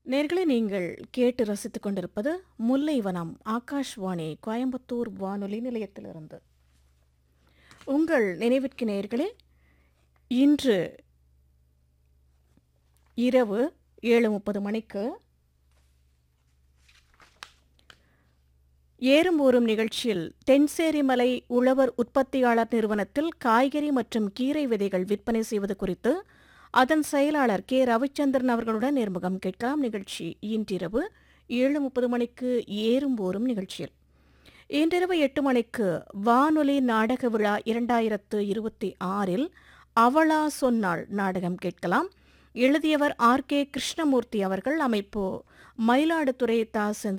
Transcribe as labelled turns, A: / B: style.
A: நேர்களை நீங்கள் கேட்டு ரசித்துக் கொண்டிருப்பது முல்லைவனம் ஆகாஷ்வாணி கோயம்புத்தூர் வானொலி நிலையத்திலிருந்து உங்கள் நினைவிற்கு நேர்களே இன்று இரவு ஏழு முப்பது மணிக்கு ஏறும் ஊறும் நிகழ்ச்சியில் தென்சேரிமலை உழவர் உற்பத்தியாளர் நிறுவனத்தில் காய்கறி மற்றும் கீரை விதைகள் விற்பனை செய்வது குறித்து அதன் செயலாளர் கே ரவிச்சந்திரன் அவர்களுடன் நேர்முகம் கேட்கலாம் நிகழ்ச்சி இன்றிரவு ஏழு முப்பது மணிக்கு ஏறும் ஊறும் நிகழ்ச்சியில் இன்றிரவு எட்டு மணிக்கு வானொலி நாடக விழா இரண்டாயிரத்து இருபத்தி ஆறில் அவளா சொன்னாள் நாடகம் கேட்கலாம் எழுதியவர் ஆர் கே கிருஷ்ணமூர்த்தி அவர்கள் அமைப்பு மயிலாடுதுறை தா